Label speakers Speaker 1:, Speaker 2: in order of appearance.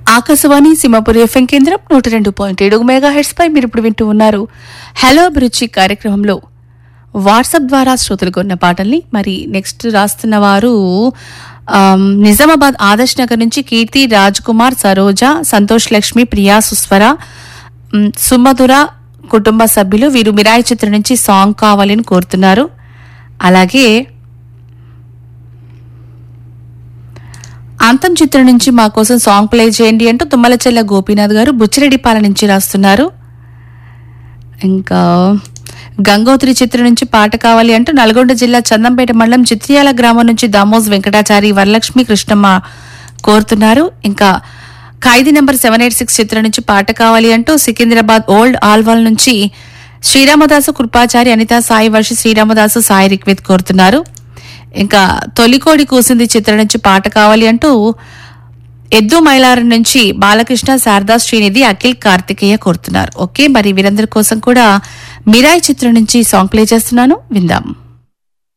Speaker 1: Akashvani Simhapuri FM కేంద్రం నూట రెండు పాయింట్ ఏడు మెగా హెడ్స్ పై మీరు ఇప్పుడు వింటూ ఉన్నారు హలో అభిరుచి కార్యక్రమంలో వాట్సాప్ ద్వారా శ్రోతలు కొన్న పాటల్ని మరి నెక్స్ట్ రాస్తున్న వారు ఆమ్, నిజామాబాద్ ఆదర్శ్ నగర్ నుంచి కీర్తి రాజ్ కుమార్ సరోజ సంతోష్ లక్ష్మి ప్రియా సుస్వర మ్, సుమధుర కుటుంబ సభ్యులు వీరు మిరాయి చిత్రం నుంచి సాంగ్ కావాలని కోరుతున్నారు అలాగే అంతం చిత్రం నుంచి మా కోసం సాంగ్ ప్లే చేయండి అంటూ తుమ్మలచెల్ల గోపీనాథ్ గారు బుచ్చిరెడ్డిపాల నుంచి రాస్తున్నారు ఇంకా గంగోత్రి చిత్రం నుంచి పాట కావాలి అంటూ నల్గొండ జిల్లా చందంపేట మండలం చిత్రియాల గ్రామం నుంచి దామోజ్ వెంకటాచారి వరలక్ష్మి కృష్ణమ్మ కోరుతున్నారు ఇంకా Khaidi number seven eight six చిత్రం నుంచి పాట కావాలి అంటూ సికింద్రాబాద్ ఓల్డ్ ఆల్వాల్ నుంచి శ్రీరామదాసు కృపాచారి అనిత సాయి వర్షి శ్రీరామదాసు సాయి రిక్విత్ కోరుతున్నారు ఇంకా తొలికోడి కూసింది చిత్రం నుంచి పాట కావాలి అంటూ ఎద్దు మైలారం నుంచి బాలకృష్ణ శారదా శ్రీనిధి అఖిల్ కార్తికేయ కోరుతున్నారు ఓకే మరి వీరందరి కోసం కూడా మిరాయి చిత్రం నుంచి సాంగ్ ప్లే చేస్తున్నాను విందాం